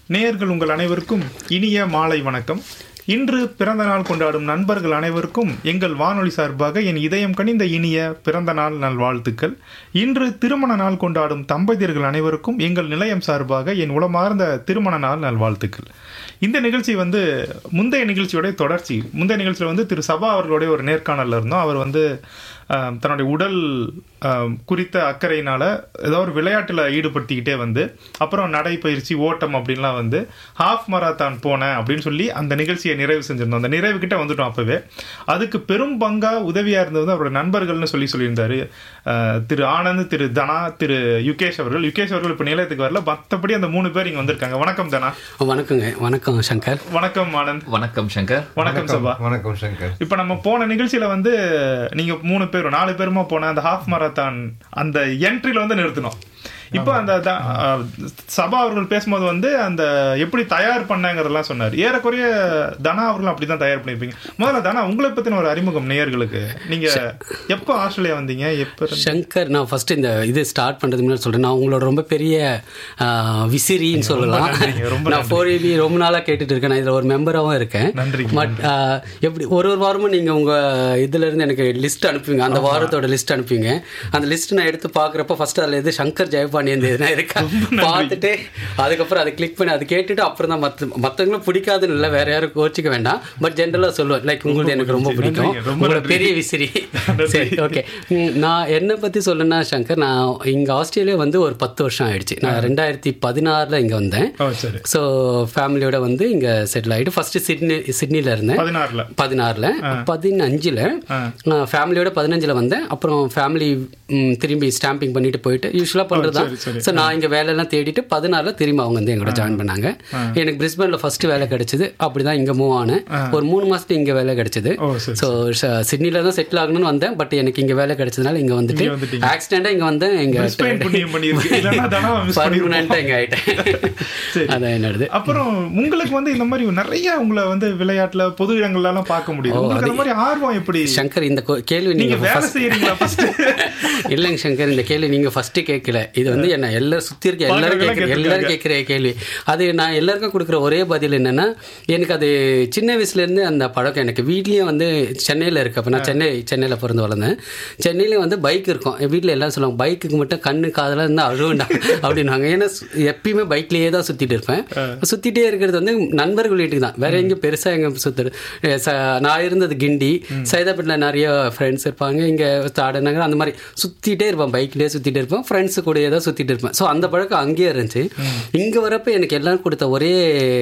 நேயர்கள் உங்கள் அனைவருக்கும் இனிய மாலை வணக்கம் இன்று பிறந்த நாள் கொண்டாடும் நண்பர்கள் அனைவருக்கும் எங்கள் வானொலி சார்பாக என் இதயம் கனிந்த இனிய பிறந்த நாள் நல்வாழ்த்துக்கள் இன்று திருமண நாள் கொண்டாடும் தம்பதியர்கள் அனைவருக்கும் எங்கள் நிலையம் சார்பாக என் உளமார்ந்த திருமண நாள் நல்வாழ்த்துக்கள் இந்த நிகழ்ச்சி வந்து முந்தைய நிகழ்ச்சியோட தொடர்ச்சி முந்தைய நிகழ்ச்சியில் வந்து திரு சபா அவர்களுடைய ஒரு நேர்காணல்ல இருந்தோம் அவர் வந்து ஆம், தன்னுடைய உடல் ஆம், குறித்த அக்கறையினால ஏதோ ஒரு விளையாட்டில் ஈடுபடுத்திக்கிட்டே வந்து அப்புறம் நடைப்பயிற்சி ஓட்டம் அப்படின்லாம் வந்து ஹாஃப் மராத்தான் போனேன் அப்படின்னு சொல்லி அந்த நிகழ்ச்சியை நிறைவு செஞ்சிருந்தோம் அந்த நிறைவு கிட்ட வந்துட்டோம் அப்பவே அதுக்கு பெரும் பங்கா உதவியா இருந்தது வந்து அவரோட நண்பர்கள்னு சொல்லி சொல்லியிருந்தாரு அஹ், திரு ஆனந்த் திரு தனா திரு யுகேஷ் அவர்கள் யுகேஷ் அவர்கள் இப்போ நிலையத்துக்கு வரல மற்றபடி அந்த மூணு பேர் இங்க வந்திருக்காங்க வணக்கம் தனா வணக்கங்க வணக்கம் சங்கர் வணக்கம் ஆனந்த் வணக்கம் சங்கர் வணக்கம் சபா வணக்கம் சங்கர் இப்ப நம்ம போன நிகழ்ச்சியில வந்து நீங்க மூணு பேரும் நாலு பேருமா போன அந்த ஹாஃப் மராத்தான் அந்த என்ட்ரில வந்து நிறுத்தினோம் இப்போ அந்த த- அஹ், சபா அவர்கள் பேசும்போது வந்து அந்த எப்படி தயார் பண்ணங்கிறதெல்லாம் சொன்னார் ஏறக்குறைய தனா அவர்களும் அப்படிதான் தயார் பண்ணிருப்பீங்க முதல்ல தனா உங்களை பத்தின ஒரு அறிமுகம் நேயர்களுக்கு நீங்க எப்போ ஆஸ்திரேலியா வந்தீங்க எப்போ இருந்து- சங்கர் நான் ஃபர்ஸ்ட் இந்த இது ஸ்டார்ட் பண்ணுறது முன்னாடி சொல்கிறேன் நான் உங்களோட ரொம்ப பெரிய ஆஹ், விசிறின்னு சொல்லலாம் நன்றிங்க, ரொம்ப நான் ஃபோர் ஏபி ரொம்ப நாளாக கேட்டுட்டு இருக்கேன் நான் இதில் ஒரு மெம்பராகவும் இருக்கேன் நன்றிங்க, பட் எப்படி ஒரு ஒரு வாரமும் நீங்கள் உங்கள் இதிலேருந்து எனக்கு லிஸ்ட் அனுப்புவீங்க அந்த வாரத்தோட லிஸ்ட் அனுப்புவீங்க அந்த லிஸ்ட் நான் எடுத்து பார்க்குறப்ப ஃபர்ஸ்ட் அதில் எது சங்கர் ஜெயபாண்டியன் எதுனா இருக்கா பார்த்துட்டு அதுக்கப்புறம் அதை கிளிக் பண்ணி அதை கேட்டுட்டு அப்புறம் தான் மற்ற மற்றவங்களும் பிடிக்காதுன்னு இல்லை வேற யாரும் கோச்சிக்க வேண்டாம் பட் ஜென்ரலாக சொல்லுவேன் லைக் உங்களுக்கு எனக்கு ரொம்ப பிடிக்கும் நன்றிங்க, ரொம்ப உங்களோட நன்றி. பெரிய விசிறி சரி ஓகே நான் என்னை பற்றி சொல்லணும்னா சங்கர் நான் இங்கே ஆஸ்திரேலியா வந்து ஒரு பத்து வருஷம் ஆயிடுச்சு நான் ரெண்டாயிரத்தி பதினாறில் இங்கே வந்தேன் ஓ சரி ஸோ ஃபேமிலியோட வந்து இங்கே செட்டில் ஆகிட்டு ஃபஸ்ட்டு சிட்னி சிட்னியில் இருந்தேன் பதினாறுல பதினாறில் பதினஞ்சில் ஃபேமிலியோட பதினஞ்சில் வந்தேன் அப்புறம் ஃபேமிலி திரும்பி ஸ்டாம்பிங் பண்ணிட்டு போயிட்டு யூஸ்வலாக பண்ணுறது தான் சரி, சரி. ஸோ நான் இங்கே வேலையெல்லாம் தேடிட்டு பதினாறில் திரும்பி அவங்க வந்து எங்களோட ஜாயின் பண்ணாங்க எனக்கு பிரிஸ்பனில் ஃபஸ்ட்டு வேலை கிடைச்சிது அப்படி தான் இங்கே மூவ் ஆனேன் ஒரு மூணு மாதத்துக்கு இங்கே வேலை கிடைச்சிது ஓ சரி ஸோ சிட்னியில் தான் செட்டில் ஆகணும்னு வந்தேன் பட் எனக்கு இங்கே வேலை கிடைச்சதுனால இங்கே வந்துட்டு இங்க வந்துட்டீங்க. ஆக்சிடெண்ட்டாக இங்கே வந்தேன் இங்கே Brisbane புண்ணியம் பண்ணியிருக்கு இல்லைன்னா தனா மிஸ் பண்ணிருப்போம் பர்மனெண்ட்டாக இங்கே ஆகிட்டேன் சரி. அதான் என்னது அப்புறம் உங்களுக்கு வந்து இந்த மாதிரி நிறைய உங்களை வந்து விளையாட்டுல பொது இடங்கள்ல எல்லாம் பார்க்க முடியுது உங்களுக்கு அந்த மாதிரி ஆர்வம் எப்படி சங்கர் இந்த கொ- கேள்வி நீங்க நீங்கள் வேலை செய்யறீங்களா ஃபர்ஸ்ட் இல்லைங்க சங்கர் இந்த கேள்வி நீங்க ஃபர்ஸ்ட் கேட்கல இது வந்து என்ன எல்லாரும் சுத்தி இருக்க எல்லாரும் பார்க்கறவங்க கேட்குற எல்லாரும் கேட்குற கேள்வி அது நான் எல்லாருக்கும் கொடுக்குற ஒரே பதில் என்னன்னா எனக்கு அது சின்ன வயசுல இருந்து அந்த பழக்கம் எனக்கு வீட்லயும் வந்து சென்னையில இருக்கு அப்ப நான் சென்னை சென்னையில பிறந்து வளர்ந்தேன் சென்னையில வந்து பைக் இருக்கும் என் வீட்டில் எல்லாரும் சொல்லுவாங்க பைக்குக்கு மட்டும் கண்ணு காதெல்லாம் இருந்தால் அழுவேண்டா அப்படின்னாங்க ஏன்னா சு- எப்பயுமே பைக்லயே தான் சுத்திட்டு இருப்பேன் சுத்திட்டே இருக்கிறது வந்து நண்பர்கள் வீட்டுக்கு தான் வேற எங்கேயும் பெருசா எங்க சுத்துறது அஹ் ச- நான் இருந்தது கிண்டி சைதாப்பேட்டில் நிறைய ஃப்ரெண்ட்ஸ் இருப்பாங்க இங்க தாடநகர் அந்த மாதிரி சுத்திட்டே இருப்பேன் பைக்லயே சுத்திட்டே இருப்பேன் ஃப்ரெண்ட்ஸு கூடயே தான் சுத்திட்டு இருப்பேன் ஸோ அந்த பழக்கம் அங்கேயே இருந்துச்சு இங்க வரப்ப எனக்கு எல்லாரும் கொடுத்த ஒரே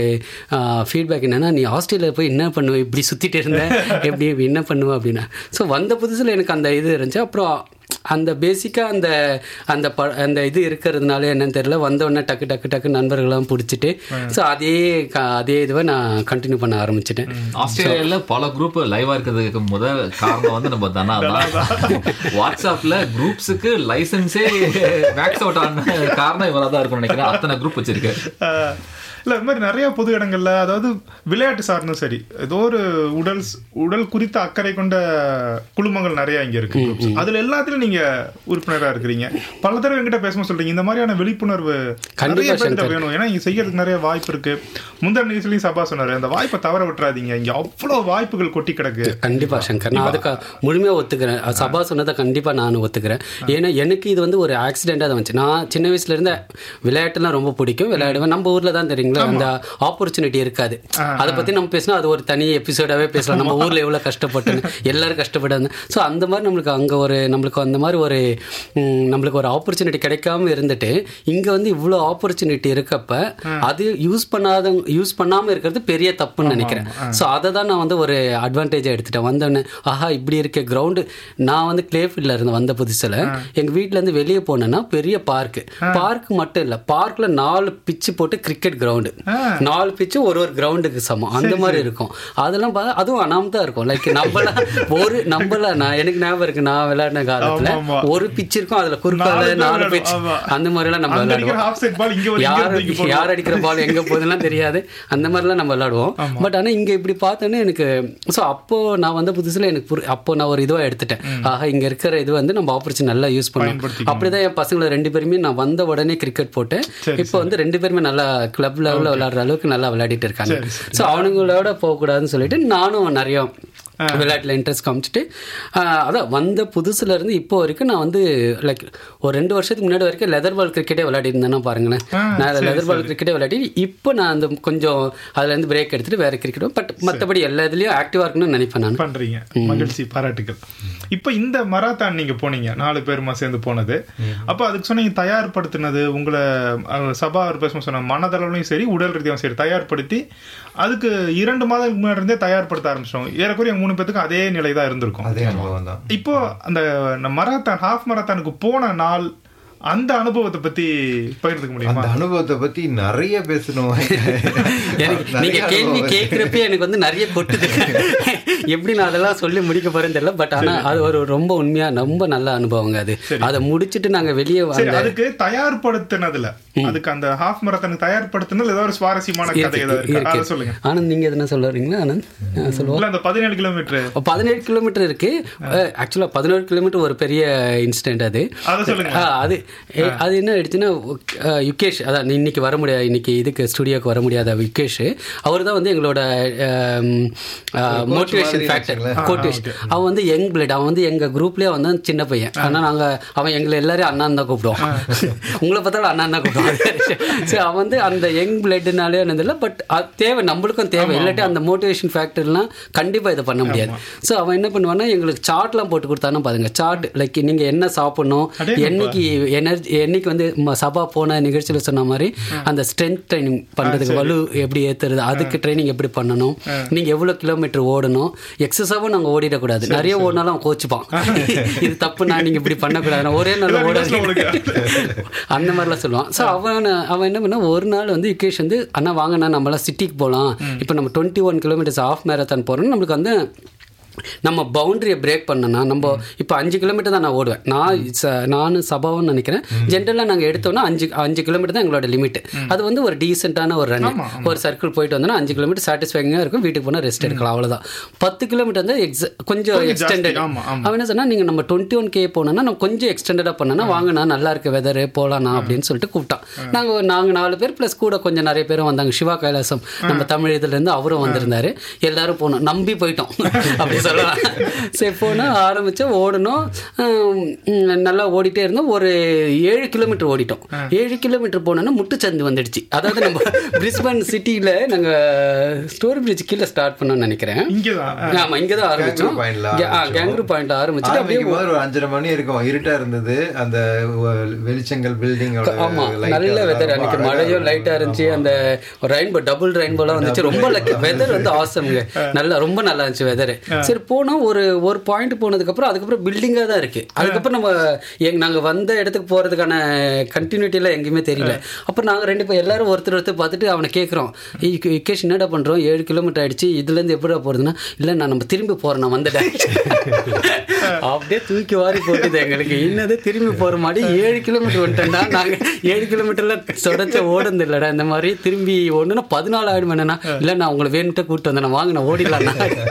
ஃபீட்பேக் என்னன்னா நீ ஆஸ்திரேலியா போய் என்ன பண்ணுவ இப்படி சுத்திட்டு இருந்த எப்படி இப்படி என்ன பண்ணுவ அப்படின்னா ஸோ வந்த புதுசுல எனக்கு அந்த இது இருந்துச்சு அப்புறம் அந்த பேசிக்காக அந்த அந்த ப அந்த இது இருக்கிறதுனால என்னன்னு தெரியல வந்த உடனே டக்கு டக்கு டக்கு நண்பர்கள்லாம் பிடிச்சிட்டு ஸோ அதே க- அதே இதுவை நான் கண்டினியூ பண்ண ஆரம்பிச்சிட்டேன் ஆஸ்திரேலியால பல குரூப் லைவா இருக்கிறதுக்கு முதல் காரணம் வந்து நம்ம தனா தான் வாட்ஸ்அப்ல குரூப்ஸுக்கு லைசன்ஸே மேக்ஸ் அவுட் ஆன காரணம் இவரா தான் இருக்கும்னு நினைக்கிறேன் அத்தனை குரூப் வச்சிருக்கு ஆஹ் இல்ல இந்த மாதிரி நிறைய பொது இடங்கள்ல அதாவது விளையாட்டு சார்ந்தும் சரி ஏதோ ஒரு உடல் ஸ்- உடல் குறித்த அக்கறை கொண்ட குழுமங்கள் நிறைய இங்க இருக்கு groups. அதுல எல்லாத்துலயும் நீங்க உறுப்பினரா இருக்கிறீங்க பல தடவை என்கிட்ட பேசும்போது சொல்றீங்க இந்த மாதிரியான விழிப்புணர்வு கண்டிப்பா நிறைய பேர்கிட்ட சங்கர். வேணும் ஏன்னா இங்க செய்யறதுக்கு நிறைய வாய்ப்பு இருக்கு முந்தர் நிகழ்ச்சியிலையும் சபா சொன்னாரு அந்த வாய்ப்பை தவற விட்டுறாதீங்க இங்க அவ்வளவு வாய்ப்புகள் கொட்டி கிடக்கு கண்டிப்பா சங்கர் நான் அதுக்கு முழுமையா ஒத்துக்கிறேன் அது சபா சொன்னதை கண்டிப்பா நான் ஒத்துக்கிறேன் ஏன்னா எனக்கு இது வந்து ஒரு ஆக்சிடென்ட்டாக தான் வந்துச்சு நான் சின்ன வயசுல இருந்த விளையாட்டுலாம் ரொம்ப பிடிக்கும் விளையாடுவேன் நம்ம ஊர்ல தான் தெரியுங்களா அந்த ஆப்பர்ச்சுனிட்டி இருக்காது அதை பத்தி நம்ம பேசினா அது ஒரு தனி எபிசோடாவே பேசலாம் நம்ம ஊர்ல எவ்வளவு கஷ்டப்பட்டு எல்லாரும் கஷ்டப்பட்டாங்க ஸோ அந்த மாதிரி நம்மளுக்கு அங்க ஒரு நம்மளுக்கு அந்த மாதிரி ஒரு ம், நம்மளுக்கு ஒரு ஆப்பர்ச்சுனிட்டி கிடைக்காம இருந்துட்டு இங்க வந்து இவ்வளோ ஆப்பர்ச்சுனிட்டி இருக்கப்ப அது யூஸ் பண்ணாத யூஸ் பண்ணாம இருக்கிறது பெரிய தப்புன்னு நினைக்கிறேன் ஸோ அதை தான் நான் வந்து ஒரு அட்வான்டேஜாக எடுத்துட்டேன் வந்தோடனே ஆஹா இப்படி இருக்க கிரவுண்டு நான் வந்து கிளேஃபீல்டில் இருந்தேன் வந்த புதுசில் எங்கள் வீட்டிலேருந்து வெளியே போனேன்னா பெரிய பார்க்கு பார்க் மட்டும் இல்லை பார்க்கில் நாலு பிச்சு போட்டு கிரிக்கெட் கிரவுண்டு நாலு பிச்சு ஒரு ஒரு கிரவுண்டுக்கு சமம் அந்த மாதிரி இருக்கும் அதெல்லாம் பார்த்தா அதுவும் அனாமத்தா இருக்கும் லைக் நம்மளாம் ஒரு நம்மள நான் எனக்கு ஞாபகம் இருக்கு நான் விளையாடின காலத்தில் இல்ல ஆமா. ஒரு பிச் இருக்கும் அதுல குறுக்கால நாலு பேர் நாலு விளையாடுவோம். பிச் ஆமா. அந்த மாதிரி எல்லாம் நம்ம அங்க அடிக்கிற விளையாடுவோம் half set ball இங்க ஒரு இங்க யார் இருந்து இங்க போடுவோம். யார் அடிக்கிற பால் எங்க போகுதுலாம் தெரியாது அந்த மாதிரிலாம் நம்ம விளையாடுவோம் பட் ஆனா இங்க இப்படி பார்த்தோன்னே எனக்கு ஸோ அப்போ நான் வந்த புதுசுல எனக்கு புரி- அப்போ நான் ஒரு இதுவா எடுத்துட்டேன் ஆஹா இங்க இருக்கிற இது வந்து நம்ம ஆப்பர்ச்சுனிட்டி நல்லா யூஸ் பண்ணணும் பயன்படுத்திக்கணும். அப்படிதான் என் பசங்களை ரெண்டு பேருமே நான் வந்த உடனே கிரிக்கெட் போட்டேன் சரி, இப்போ வந்து ரெண்டு பேருமே நல்லா கிளப் லெவலில் விளையாடுற அளவுக்கு நல்லா விளையாடிட்டு இருக்காங்க ஸோ அவனுங்களோட போகக்கூடாதுன்னு சொல்லிட்டு நானும் நிறைய விளையாட்டில் இன்ட்ரெஸ்ட் காமிச்சிட்டு ஆஹ், அதான் வந்த புதுசுல இருந்து இப்போ வரைக்கும் நான் வந்து லைக் ஒரு ரெண்டு வருஷத்துக்கு முன்னாடி வரைக்கும் லெதர் பால் கிரிக்கெட்டே விளையாடி இருந்தேன்னா பாருங்களேன் நான் லெதர் பால் கிரிக்கெட்டே விளையாடி இப்போ நான் அந்த கொஞ்சம் அதுல இருந்து பிரேக் எடுத்துட்டு வேற கிரிக்கெட் பட் மற்றபடி எல்லா இதுலயும் ஆக்டிவா இருக்கணும்னு நினைப்பேன் நான் பண்றீங்க மகிழ்ச்சி பாராட்டுகள் இப்போ இந்த மராத்தான் நீங்க போனீங்க நாலு பேருமா சேர்ந்து போனது அப்போ அதுக்கு சொன்னீங்க தயார்படுத்தினது உங்களை அஹ், சபா அவர் பேசும்போது சொன்ன மனதளவுலையும் சரி உடல் ரீதியாகவும் சரி தயார்படுத்தி அதுக்கு இரண்டு மாதத்துக்கு முன்னாடி இருந்தே தயார்படுத்த ஆரம்பிச்சோம் ஏறக்குறைய மூணு பேத்துக்கும் அதே நிலை தான் இருந்திருக்கும் அதே அனுபவம் தான் இப்போ அந்த மராத்தான் ஹாஃப் மராத்தானுக்கு போன நாள் அந்த அனுபவத்தை பத்தி பகிர்ந்துக்க முடியுமா அந்த அனுபவத்தை பத்தி நிறைய பேசணும் எனக்கு நிறைய நீங்க கேள்வி அனுபவம். கேட்கிறப்ப எனக்கு வந்து நிறைய கொட்டுது எப்படி நான் அதெல்லாம் சொல்லி முடிக்க போறேன்னு தெரியல பட் ஆனா அது ஒரு ரொம்ப உண்மையா ரொம்ப நல்ல அனுபவங்க அது அதை முடிச்சிட்டு நாங்க வெளியே சரி வந்த அதுக்கு தயார்படுத்தினதுல அதுக்கு அந்த ஹாஃப் மராத்தானுக்கு தயார்படுத்தினதுல ஏதாவது ஒரு சுவாரஸ்யமான கதை ஏதாவது இருக்கா அதை சொல்லுங்க ஆனந்த் நீங்க எதுனா சொல்ல வரீங்களா ஆனந்த் ஆ, சொல்லுவோம் இல்ல அந்த பதினேழு கிலோமீட்டர் பதினேழு கிலோமீட்டர் இருக்கு ஆக்சுவலாக பதினோரு கிலோமீட்டர் ஒரு பெரிய இன்சிடென்ட் அது அதை சொல்லுங்க ஆ, அது ஏ, அது என்ன ஆயிடுச்சுன்னா ஆ, யுகேஷ் அதான் இன்னைக்கு வர முடியாது இன்னைக்கு இதுக்கு ஸ்டுடியோக்கு வர முடியாத யுகேஷ் அவர் தான் வந்து எங்களோட மோட்டிவேஷன் மாதிரி ஃபேக்டர் கோட்டிவேஷன் அவன் வந்து யங் பிளட் அவன் வந்து எங்க குரூப்லேயே வந்து சின்ன பையன் ஆனால் நாங்க அவன் எங்களை எல்லாரையும் அண்ணான் தான் கூப்பிடுவோம் உங்களை பார்த்தாலும் அண்ணான் தான் கூப்பிடுவோம் சரி அவன் வந்து அந்த யங் பிளட்னாலே இருந்ததில்ல பட் அது தேவை நம்மளுக்கும் தேவை இல்லாட்டி அந்த மோட்டிவேஷன் ஃபேக்டர்லாம் கண்டிப்பா இதை பண்ண முடியாது ஸோ அவன் என்ன பண்ணுவான்னா எங்களுக்கு சார்ட்லாம் போட்டு கொடுத்தானா பாருங்க சார்ட் லைக் நீங்க என்ன சாப்பிடணும் என்னைக்கு எனர்ஜி என்னைக்கு வந்து ம- சபா போன நிகழ்ச்சியில் சொன்ன மாதிரி அந்த ஸ்ட்ரென்த் ட்ரைனிங் பண்றதுக்கு வலு எப்படி ஏத்துறது அதுக்கு ட்ரைனிங் எப்படி பண்ணணும் நீங்க எவ்வளவு கிலோமீட்டர் ஓடணும் எக்ஸஸாவும் நாங்க ஓடிடக்கூடாது நிறைய ஓடினாலும் அவன் கோச்சுப்பான் இது தப்பு நான் நீங்க இப்படி பண்ணக்கூடாது ஒரே நாள் ஓடாது அந்த மாதிரிலாம் சொல்லுவான் ஸோ அவன் அவன் என்ன பண்ணா ஒரு நாள் வந்து யுகேஷ் வந்து அண்ணா வாங்கண்ணா நம்மளாம் சிட்டிக்கு போகலாம் இப்போ நம்ம twenty one kilometres half marathon போகிறோம்னு நம்மளுக்கு வந்து நம்ம பவுண்டரியை பிரேக் பண்ணனா நம்ம இப்போ அஞ்சு கிலோமீட்டர் தான் நான் ஓடுவேன் நான் ச- நானும் சபாவும் நினைக்கிறேன் ஜென்ரலாக நாங்கள் எடுத்தோம்னா அஞ்சு அஞ்சு கிலோமீட்டர் தான் எங்களோட லிமிட் அது வந்து ஒரு டீசெண்டான ஒரு ரன் ஒரு சர்க்கிள் போயிட்டு வந்தோம்னா அஞ்சு கிலோமீட்டர் சாட்டிஸ்ஃபைங்காக இருக்கும் வீட்டுக்கு போனால் ரெஸ்ட் எடுக்கலாம் அவ்வளோதான் பத்து கிலோமீட்டர் வந்து எக்ஸ் கொஞ்சம் எக்ஸ்டெண்டட் ஆமா, அவன் என்ன சொன்னா நீங்கள் நம்ம டுவெண்ட்டி ஒன் கே போனோம்னா நம்ம கொஞ்சம் எக்ஸ்டெண்டடாக பண்ணனா வாங்கண்ணா நல்லா இருக்கு வெதரு போகலாண்ணா அப்படின்னு சொல்லிட்டு கூப்பிட்டான் நாங்கள் நாங்கள் நாலு பேர் ப்ளஸ் கூட கொஞ்சம் நிறைய பேரும் வந்தாங்க சிவா கைலாசம் நம்ம தமிழ் இதுலேருந்து அவரும் வந்திருந்தாரு எல்லாரும் போனோம் நம்பி போயிட்டோம் அப்படி சொல்லலாம் சரி போனால் ஆரம்பித்தோம் ஓடணும் ஹம், உம், நல்லா ஓடிட்டே இருந்தோம் ஒரு ஏழு கிலோமீட்டர் ஓடிட்டோம் ஏழு கிலோமீட்டர் போனோன்னா முட்டுச்சந்து வந்துடுச்சு அதாவது நம்ம பிரிஸ்பன் சிட்டியில் நாங்கள் ஸ்டோரி பிரிட்ஜ் கீழே ஸ்டார்ட் பண்ணோம்னு நினைக்கிறேன் இங்கதான் ஆமா இங்க தான் ஆரம்பிச்சோம் Gangroo Point ல கேங்க்ரூ பாயிண்ட் ஆரம்பிச்சுட்டு அப்படியே ஆரம்பிக்கும் போது ஒரு அஞ்சரை மணி இருக்கும் இருட்டா இருந்தது அந்த வ- வெளிச்சங்கள் பில்டிங்கோட ஆமா நல்ல வெதர் அன்னைக்கு மழையும் லைட்டா இருந்துச்சு அந்த ரெயின்போ டபுள் ரெயின்போலாம் வந்துச்சு ரொம்ப வெதர் வந்து ஆசம்ங்க நல்லா ரொம்ப நல்லா இருந்துச்சு வெதர் சரி போனோம் ஒரு ஒரு பாயிண்ட் போனதுக்கு அப்புறம் அதுக்கப்புறம் பில்டிங்கா தான் இருக்கு அதுக்கப்புறம் நம்ம எங்க நாங்க வந்த இடத்துக்கு போறதுக்கான கண்டினியூட்டி எல்லாம் எங்கேயுமே தெரியல அப்புறம் நாங்க ரெண்டு பேர் எல்லாரும் ஒருத்தர் ஒருத்தர் பார்த்துட்டு அவனை கேட்குறோம் விகேஷ் என்னடா பண்றோம் ஏழு கிலோமீட்டர் ஆயிடுச்சு இதுல இருந்து எப்படிடா போறதுன்னா இல்ல நான் நம்ம திரும்பி போறேன் நான் வந்துட்டேன் அப்படியே தூக்கி வாரி போட்டுது எங்களுக்கு என்னது திரும்பி போற மாதிரி ஏழு கிலோமீட்டர் வந்துட்டேன்டா நாங்க ஏழு கிலோமீட்டர்ல சொடச்ச ஓடுந்து இல்லடா இந்த மாதிரி திரும்பி ஒண்ணுன்னா பதினாலு ஆயிடும் என்னன்னா இல்ல நான் உங்களை வேணுட்டு கூப்பிட்டு வந்தேன் நான் வாங்க நான் ஓடிடலாம்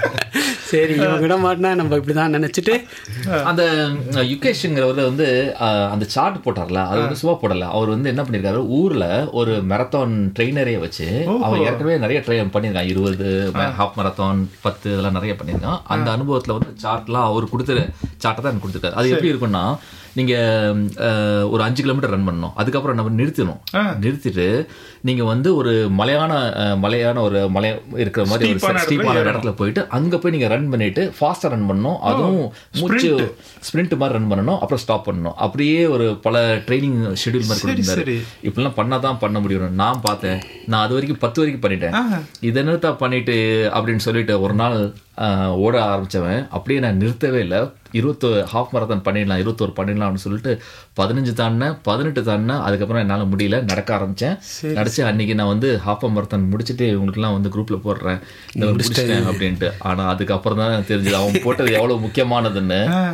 சரி இவங்க விட மாட்டினா நம்ம இப்படிதான் நினைச்சிட்டு அந்த அஹ், யுகேஷ்ங்கிறவர் வந்து அஹ், அந்த சார்ட் போட்டார்ல அது வந்து சும்மா போடல அவர் வந்து என்ன பண்ணிருக்காரு ஊர்ல ஒரு மெரத்தான் ட்ரெயினரே வச்சு அவர் ஏற்கனவே நிறைய ட்ரெயின் பண்ணியிருக்கான் இருபது ஹாஃப் மரத்தான் பத்து இதெல்லாம் நிறைய பண்ணியிருக்கான் அந்த அனுபவத்துல வந்து சார்ட்லாம் அவர் கொடுத்துரு சார்ட்டை தான் எனக்கு கொடுத்துருக்காரு அது எப்படி இருக்கும்னா நீங்க அஹ், ஒரு அஞ்சு கிலோமீட்டர் ரன் பண்ணணும் அதுக்கப்புறம் நம்ம நிறுத்தணும் நிறுத்திட்டு நீங்க வந்து ஒரு மலையான அஹ், மலையான ஒரு மலை இருக்கிற மாதிரி ஒரு Steep-ஆன ஸ்டீப்பான இடத்துல இடத்துல போயிட்டு அங்க போய் நீங்க ரன் பண்ணிட்டு ஃபாஸ்டா ரன் பண்ணணும் அதுவும் மூச்சு ஸ்பிரிண்ட் மாதிரி ரன் பண்ணணும் அப்புறம் ஸ்டாப் பண்ணணும் அப்படியே ஒரு பல ட்ரைனிங் ஷெட்யூல் மாதிரி கொடுத்திருந்தாரு சரி. இப்படிலாம் பண்ணாதான் பண்ண முடியும் நான் பார்த்தேன் நான் அது வரைக்கும் பத்து வரைக்கும் பண்ணிட்டேன் இதை நிறுத்தா பண்ணிட்டு அப்படின்னு சொல்லிட்டு ஒரு நாள் ஆஹ், ஓட ஆரம்பிச்சவன் அப்படியே நான் நிறுத்தவே இல்லை இருபத்தோ ஹாஃப் மரத்தான் பண்ணிடலாம் இருபத்தோரு பண்ணிடலாம் அப்படின்னு சொல்லிட்டு பதினஞ்சு தாண்டினேன் பதினெட்டு தாண்டினேன் அதுக்கப்புறம் என்னால் முடியல நடக்க ஆரம்பிச்சேன் நடிச்சு அன்னைக்கு நான் வந்து ஹாஃப் மரத்தான் முடிச்சுட்டு இவங்களுக்குலாம் வந்து குரூப்ல போடுறேன் இந்த மாதிரி முடிச்சிட்டேன் அப்படின்ட்டு ஆனா அதுக்கப்புறம் தான் தெரிஞ்சது அவன் போட்டது எவ்வளவு முக்கியமானதுன்னு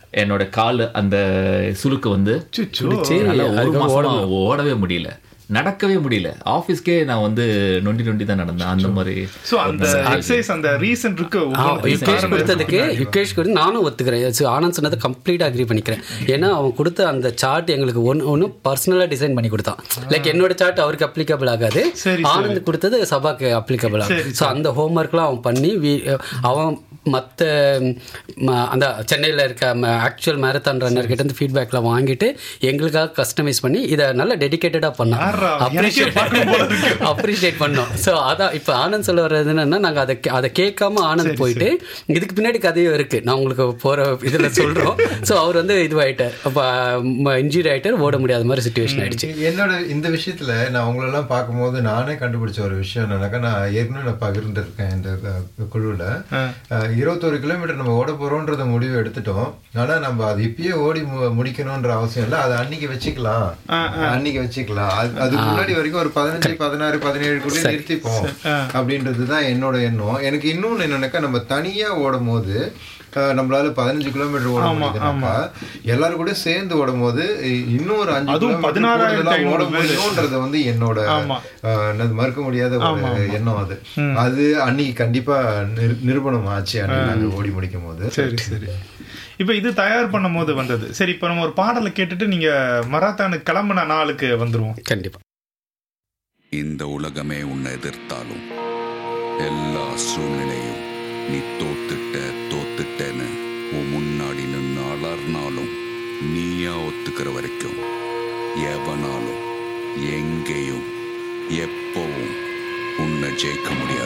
என்னோட கால் அந்த சுளுக்கு வந்து சுச்சோ. என்னால ஒரு அதுக்கப்புறம் மாசமா ஓடவே முடியல நடக்கவே முடியல ஆபீஸ்க்கே நான் வந்து நொண்டி நொண்டி தான் நடந்தேன் அந்த மாதிரி சோ அந்த எக்ஸசைஸ் அந்த ரீசன் இருக்கு உங்களுக்கு யுகேஷ் காரணம் கொடுத்ததுக்கு யுகேஷ் கொடுத்து நானும் ஒத்துக்கிறேன் So, ஆனந்த் சொன்னதை கம்ப்ளீட்டாக அக்ரி பண்ணிக்கிறேன் ஏன்னா அவன் கொடுத்த அந்த சார்ட் எங்களுக்கு ஒன்று ஒன்று பர்சனலாக டிசைன் பண்ணி கொடுத்தான் லைக் என்னோட சார்ட் அவருக்கு அப்ளிகபிள் ஆகாது சரி, ஆனந்த் கொடுத்தது சபாக்கு அப்ளிகபிள் ஆகும் சரி, ஸோ அந்த ஹோம்ஒர்க்லாம் அவன் பண்ணி we- அவன் மற்ற அந்த சென்னையில் இருக்க ஆக்சுவல் மேரத்தான் ரன்னர் கிட்ட இருந்து ஃபீட்பேக்லாம் வாங்கிட்டு எங்களுக்காக கஸ்டமைஸ் பண்ணி இதை நல்லா டெடிகேட்டடாக பண்ணான் யார்ரா? எனக்கே பார்க்கணும் போல இருக்கு. அப்ரிஷியேட் பண்ணோம் ஸோ அதான் இப்போ ஆனந்த் சொல்ல வர்றது என்னன்னா நாங்கள் அதை கே- அதை கேட்காம ஆனந்த் போயிட்டு இதுக்கு பின்னாடி கதையும் இருக்கு நான் உங்களுக்கு போகிற இதில் சொல்கிறோம் ஸோ அவர் வந்து இதுவாயிட்டார் அப்போ இன்ஜூரி ஆயிட்டார் ஓட முடியாத மாதிரி சுச்சுவேஷன் ஆயிடுச்சு என்னோட இந்த விஷயத்துல நான் உங்களெல்லாம் பார்க்கும்போது நானே கண்டுபிடிச்ச ஒரு விஷயம் என்னன்னாக்கா நான் ஏற்கனவே நான் பகிர்ந்திருக்கேன் இந்த அஹ், குழுவுல அஹ், இருபத்தொரு கிலோமீட்டர் நம்ம ஓட போறோம்ன்றத முடிவு எடுத்துட்டோம் ஆனா நம்ம அது இப்பயே ஓடி மு- முடிக்கணும்ன்ற அவசியம் இல்லை அதை அன்னைக்கு வச்சுக்கலாம் அன்னைக்கு வச்சுக்கலாம் அது- அதுக்கு முன்னாடி வரைக்கும் ஒரு பதினஞ்சு பதினாறு பதினேழு கூட நிறுத்திப்போம் அப்படின்றது தான் என்னோட எண்ணம் எனக்கு இன்னொன்னு என்னன்னாக்கா நம்ம தனியா ஓடும் போது அஹ், நம்மளால பதினஞ்சு கிலோமீட்டர் ஓட முடியுதுனாக்கா எல்லாரும் கூட சேர்ந்து ஓடும் போது இ- இன்னும் ஒரு அஞ்சு அதுவும் கிலோமீட்டர் 16,500 கூடுதலா ஓட பேரு. முடியும்ன்றது வந்து என்னோட ஆமா. அஹ், என்னது மறுக்க முடியாத ஒரு எண்ணம் அது அது அன்னைக்கு கண்டிப்பா நிரு- நிரூபணம் ஆச்சு அன்னைக்கு நாங்க ஓடி முடிக்கும் போது சரி சரி இப்போ இது தயார் பண்ணும் போது வந்தது சரி இப்போ நம்ம ஒரு பாடலை கேட்டுட்டு நீங்க மராத்தானுக்கு கிளம்புன நாளுக்கு வந்துருவோம் கண்டிப்பாக இந்த உலகமே உன்னை எதிர்த்தாலும் எல்லா சூழ்நிலையும் நீ தோத்துட்ட தோத்துட்டேன்னு உன் முன்னாடி நின்று அலர்னாலும் நீயா ஒத்துக்கிற வரைக்கும் எவனாலும் எங்கேயும் எப்பவும் உன்னை ஜெயிக்க முடியாது